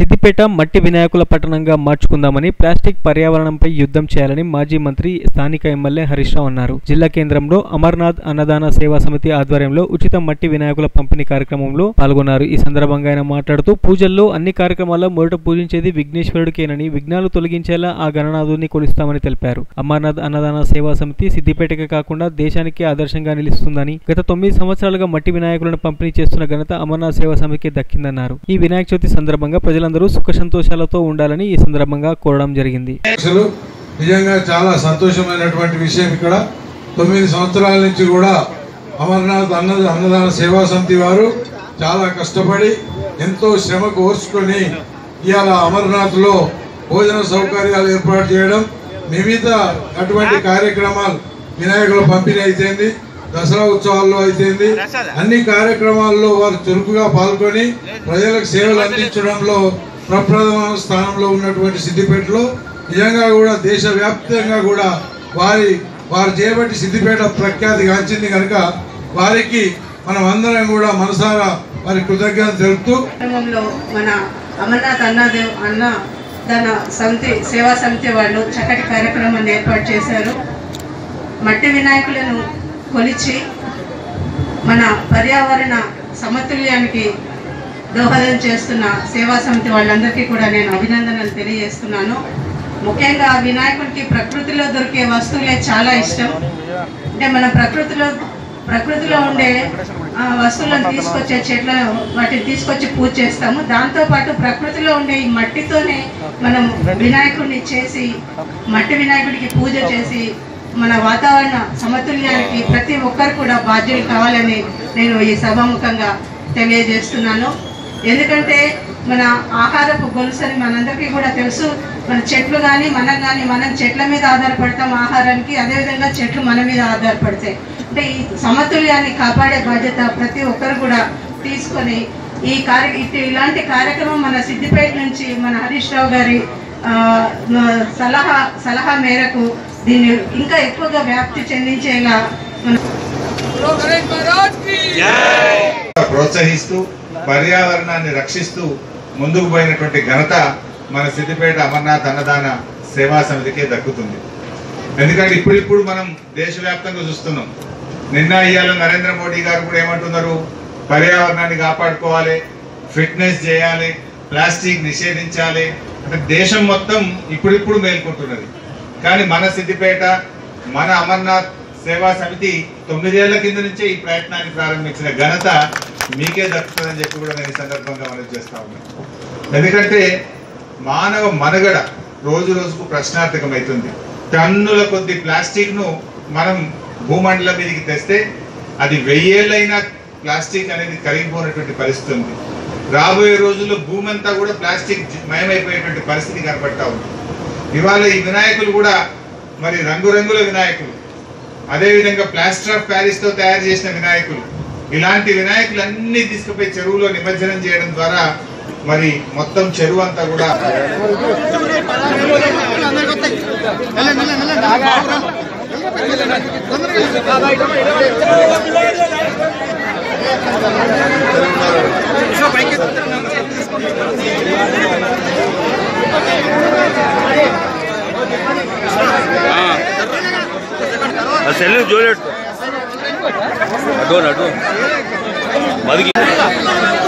సిద్దిపేట మట్టి వినాయకుల పట్టణంగా మార్చుకుందామని ప్లాస్టిక్ పర్యావరణంపై యుద్ధం చేయాలని మాజీ మంత్రి స్థానిక ఎమ్మెల్యే హరీష్ రావు అన్నారు జిల్లా కేంద్రంలో అమర్నాథ్ అన్నదాన సేవా సమితి ఆధ్వర్యంలో ఉచిత మట్టి వినాయకుల పంపిణీ కార్యక్రమంలో పాల్గొన్నారు ఈ సందర్భంగా ఆయన మాట్లాడుతూ పూజల్లో అన్ని కార్యక్రమాల్లో మొదట పూజించేది విఘ్నేశ్వరుడికేనని విఘ్నాలు తొలగించేలా ఆ గణనాథుని కొలుస్తామని తెలిపారు అమర్నాథ్ అన్నదాన సేవా సమితి సిద్దిపేటకే కాకుండా దేశానికి ఆదర్శంగా నిలుస్తుందని గత తొమ్మిది సంవత్సరాలుగా మట్టి వినాయకులను పంపిణీ చేస్తున్న ఘనత అమర్నాథ్ సేవా సమితికి దక్కిందన్నారు ఈ వినాయక చవితి సందర్భంగా ప్రజలందరూ సుఖ సంతోషాలతో ఉండాలని ఈ సందర్భంగా కోరడం జరిగింది అసలు నిజంగా చాలా సంతోషమైనటువంటి విషయం ఇక్కడ తొమ్మిది సంవత్సరాల నుంచి కూడా అమర్నాథ్ అన్న అన్నదాన సేవా సమితి వారు చాలా కష్టపడి ఎంతో శ్రమకు ఓర్చుకొని ఇవాళ అమర్నాథ్లో భోజన సౌకర్యాలు ఏర్పాటు చేయడం వివిధ అటువంటి కార్యక్రమాలు వినాయకుల పంపిణీ అయితేంది దసరా ఉత్సవాల్లో అయితేంది అన్ని కార్యక్రమాల్లో వారు చురుకుగా పాల్గొని ప్రజలకు సేవలు అందించడంలో ప్రప్రథమ స్థానంలో ఉన్నటువంటి సిద్దిపేటలో నిజంగా కూడా దేశవ్యాప్తంగా కూడా వారి వారు చేయబట్టి సిద్దిపేట ప్రఖ్యాతి గాంచింది కనుక వారికి మనం అందరం కూడా మనసారా వారి కృతజ్ఞత తెలుపుతూ కార్యక్రమంలో మన అమర్నాథ్ అన్నదేవ్ అన్న దాన సమితి సేవా సమితి వాళ్ళు చక్కటి కార్యక్రమాన్ని ఏర్పాటు చేశారు మట్టి వినాయకులను కొలిచి మన పర్యావరణ సమతుల్యానికి దోహదం చేస్తున్న సేవా సమితి వాళ్ళందరికీ కూడా నేను అభినందనలు తెలియజేస్తున్నాను ముఖ్యంగా ఆ వినాయకుడికి ప్రకృతిలో దొరికే వస్తువులే చాలా ఇష్టం అంటే మన ప్రకృతిలో ప్రకృతిలో ఉండే ఆ, వస్తువులను తీసుకొచ్చే చెట్లను వాటిని తీసుకొచ్చి పూజ చేస్తాము దాంతోపాటు ప్రకృతిలో ఉండే ఈ మట్టితోనే మనం వినాయకుడిని చేసి మట్టి వినాయకుడికి పూజ చేసి మన వాతావరణ సమతుల్యానికి ప్రతి ఒక్కరు కూడా బాధ్యులు కావాలని నేను ఈ సభాముఖంగా తెలియజేస్తున్నాను ఎందుకంటే మన ఆహారపు గొలుసు అని మనందరికీ కూడా తెలుసు మన చెట్లు కానీ మనం కానీ మనం చెట్ల మీద ఆధారపడతాం ఆహారానికి అదేవిధంగా చెట్లు మన మీద ఆధారపడతాయి అంటే ఈ సమతుల్యాన్ని కాపాడే బాధ్యత ప్రతి ఒక్కరు కూడా తీసుకొని ఈ కార్య ఇటు ఇలాంటి కార్యక్రమం మన సిద్దిపేట నుంచి మన హరీష్ రావు గారి ఆ, సలహా సలహా మేరకు దీన్ని ఇంకా ఎక్కువగా వ్యాప్తి చెందించేలా మన ప్రోత్సహిస్తూ పర్యావరణాన్ని రక్షిస్తూ ముందుకు పోయినటువంటి ఘనత మన సిద్దిపేట అమర్నాథ్ అన్నదాన సేవా సమితికే దక్కుతుంది ఎందుకంటే ఇప్పుడిప్పుడు మనం దేశవ్యాప్తంగా చూస్తున్నాం నిన్న ఇవాళ నరేంద్ర మోడీ గారు కూడా ఏమంటున్నారు పర్యావరణాన్ని కాపాడుకోవాలి ఫిట్నెస్ చేయాలి ప్లాస్టిక్ నిషేధించాలి అంటే దేశం మొత్తం ఇప్పుడిప్పుడు మేల్కొంటున్నది కానీ మన సిద్దిపేట మన అమర్నాథ్ సేవా సమితి తొమ్మిదేళ్ల కింద నుంచే ఈ ప్రయత్నాన్ని ప్రారంభించిన ఘనత మీకే దక్కుతుందని చెప్పి కూడా నేను ఈ సందర్భంగా మనం చేస్తా ఉన్నాను ఎందుకంటే మానవ మనుగడ రోజు రోజుకు ప్రశ్నార్థకమవుతుంది టన్నుల కొద్ది ప్లాస్టిక్ ను మనం భూమండలం మీదకి తెస్తే అది వెయ్యేళ్ళైనా ప్లాస్టిక్ అనేది కరిగిపోయినటువంటి పరిస్థితి ఉంది రాబోయే రోజుల్లో భూమి అంతా కూడా ప్లాస్టిక్ జి- మయమైపోయేటువంటి పరిస్థితి కనపడతా ఉంది ఇవాళ ఈ వినాయకులు కూడా మరి రంగురంగుల వినాయకులు అదేవిధంగా ప్లాస్టర్ ఆఫ్ ప్యారిస్ తో తయారు చేసిన వినాయకులు ఇలాంటి వినాయకులు అన్ని తీసుకుపోయి చెరువులో నిమజ్జనం చేయడం ద్వారా మరి మొత్తం చెరువు అంతా కూడా సెల్ జోలెట్ అటు అటు మదికి